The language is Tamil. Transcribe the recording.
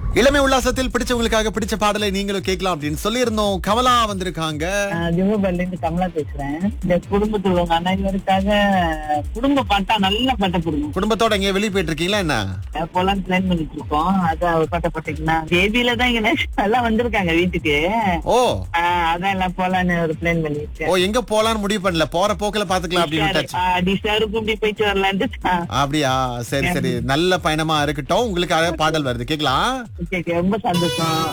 இளமை உல்லாசத்தில் பிடிச்சவங்களுக்காக பிடிச்ச பாடலை நீங்களும் கேட்கலாம் அப்படின்னு சொல்லியிருந்தோம் கமலா வந்திருக்காங்க திமுகல இருந்து கமலா பேசுறேன் இந்த குடும்பத்தில் உள்ளவங்க அனைவருக்காக குடும்ப பாட்டா நல்ல பாட்டை கொடுங்க குடும்பத்தோட எங்கேயும் வெளியே போயிட்டு இருக்கீங்களா என்ன போலாம் பிளான் பண்ணிட்டு இருக்கோம் அதான் ஒரு பாட்டை போட்டீங்கன்னா பேபியில தான் இங்க எல்லாம் வந்திருக்காங்க வீட்டுக்கு ஓ ஆஹ் அதான் எல்லாம் போலான்னு ஒரு பிளான் பண்ணிருக்கேன் ஓ எங்க போலான்னு முடிவு பண்ணல போற போக்குல பாத்துக்கலாம் அப்படின்னு விட்டாச்சு டிஸ்டாருக்கும் இப்படி போயிட்டு வரலான்ட்டு அப்படியா சரி சரி நல்ல பயணமா இருக்கட்டும் உங்களுக்கு அழகா பாடல் வருது கேக்கலாம் ஓகே ரொம்ப சந்தோஷம்